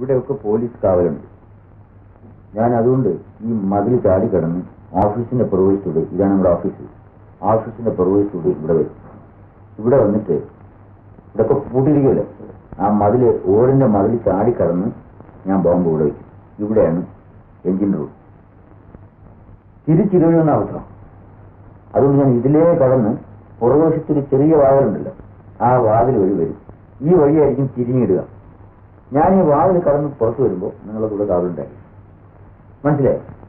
ഇവിടെയൊക്കെ പോലീസ് കാവലുണ്ട് ഞാൻ അതുകൊണ്ട് ഈ മതിൽ ചാടി കിടന്ന് ഓഫീസിന്റെ പ്രവേശിച്ചൂടെ ഇതാണ് നമ്മുടെ ഓഫീസ് ഓഫീസിന്റെ പ്രവേശിച്ചൂടെ ഇവിടെ വരും ഇവിടെ വന്നിട്ട് ഇവിടെയൊക്കെ പൂട്ടിയിരിക്കുമല്ലോ ആ മതില് ഓടിന്റെ മതിൽ ചാടി കടന്ന് ഞാൻ ബോംബ് ഇവിടെ വയ്ക്കും ഇവിടെയാണ് എഞ്ചിൻ റൂം തിരിച്ചിരുവെന്ന അവസരം അതുകൊണ്ട് ഞാൻ ഇതിലേ കടന്ന് പുറകുവശത്തൊരു ചെറിയ വാതിലുണ്ടല്ലോ ആ വാതിൽ വഴി വരും ഈ വഴിയായിരിക്കും തിരിഞ്ഞിടുക ഞാൻ ഈ വാതിൽ കടന്ന് പുറത്തു വരുമ്പോൾ നിങ്ങളുടെ കൂടെ കാവലുണ്ടായി മനസ്സിലായി